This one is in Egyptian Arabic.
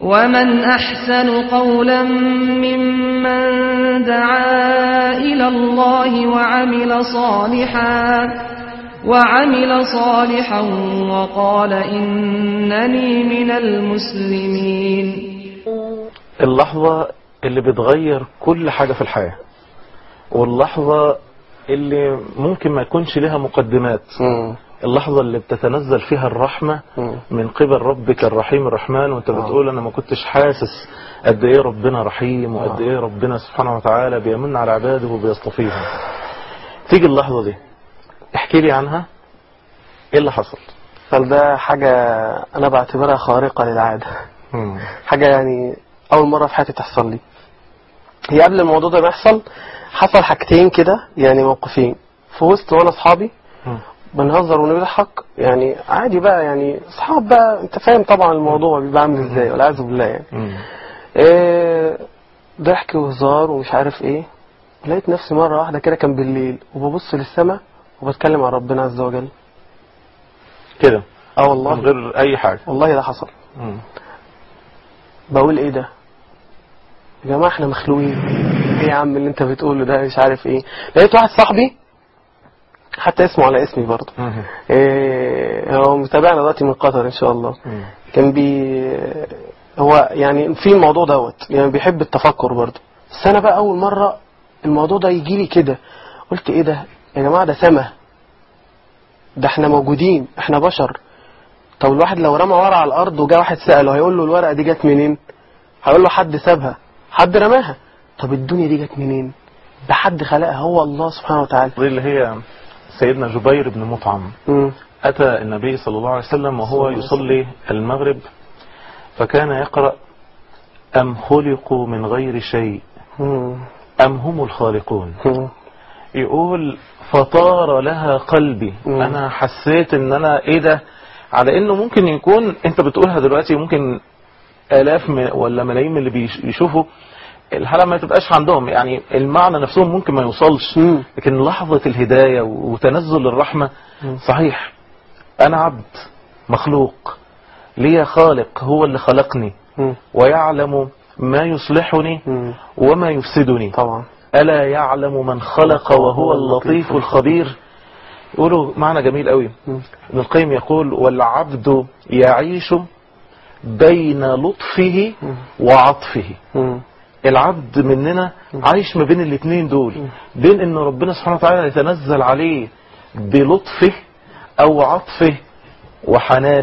ومن أحسن قولا ممن دعا إلى الله وعمل صالحا وعمل صالحا وقال إنني من المسلمين اللحظة اللي بتغير كل حاجة في الحياة واللحظة اللي ممكن ما يكونش لها مقدمات مم. اللحظة اللي بتتنزل فيها الرحمة مم. من قبل ربك الرحيم الرحمن وانت بتقول انا ما كنتش حاسس قد ايه ربنا رحيم وقد ايه ربنا سبحانه وتعالى بيمن على عباده وبيصطفيهم تيجي اللحظة دي احكي لي عنها ايه اللي حصل فده حاجة أنا بعتبرها خارقة للعادة مم. حاجة يعني أول مرة في حياتي تحصل لي هي قبل الموضوع ده ما يحصل حصل حاجتين كده يعني موقفين في وسط وأنا أصحابي مم. بنهزر ونضحك يعني عادي بقى يعني أصحاب بقى أنت فاهم طبعا الموضوع بيبقى عامل إزاي والعياذ بالله يعني مم. إيه ضحك وهزار ومش عارف إيه لقيت نفسي مرة واحدة كده كان بالليل وببص للسماء وبتكلم عن ربنا عز وجل كده اه من والله غير اي حاجة والله ده حصل مم. بقول ايه ده يا جماعه احنا مخلوقين ايه يا عم اللي انت بتقوله ده مش عارف ايه لقيت واحد صاحبي حتى اسمه على اسمي برضه مم. إيه هو متابعنا دلوقتي من قطر ان شاء الله مم. كان بي هو يعني في الموضوع دوت يعني بيحب التفكر برضه بس انا بقى اول مره الموضوع ده يجي لي كده قلت ايه ده يا جماعه ده سما ده احنا موجودين احنا بشر طب الواحد لو رمى ورقه على الارض وجا واحد ساله هيقول له الورقه دي جت منين هيقول له حد سابها حد رماها طب الدنيا دي جت منين ده حد خلقها هو الله سبحانه وتعالى دي اللي هي سيدنا جبير بن مطعم مم. أتى النبي صلى الله عليه وسلم وهو يصلي المغرب فكان يقرأ أم خلقوا من غير شيء مم. أم هم الخالقون مم. يقول فطار لها قلبي مم. أنا حسيت إن أنا إيه ده على إنه ممكن يكون أنت بتقولها دلوقتي ممكن آلاف من- ولا ملايين من اللي بيش- بيشوفوا الحالة ما تبقاش عندهم يعني المعنى نفسهم ممكن ما يوصلش مم. لكن لحظة الهداية وتنزل الرحمة صحيح أنا عبد مخلوق لي خالق هو اللي خلقني مم. ويعلم ما يصلحني مم. وما يفسدني طبعا ألا يعلم من خلق وهو اللطيف الخبير يقولوا معنى جميل قوي مم. ابن القيم يقول والعبد يعيش بين لطفه وعطفه مم. العبد مننا عايش ما بين الاثنين دول بين ان ربنا سبحانه وتعالى يتنزل عليه بلطفه او عطفه وحنانه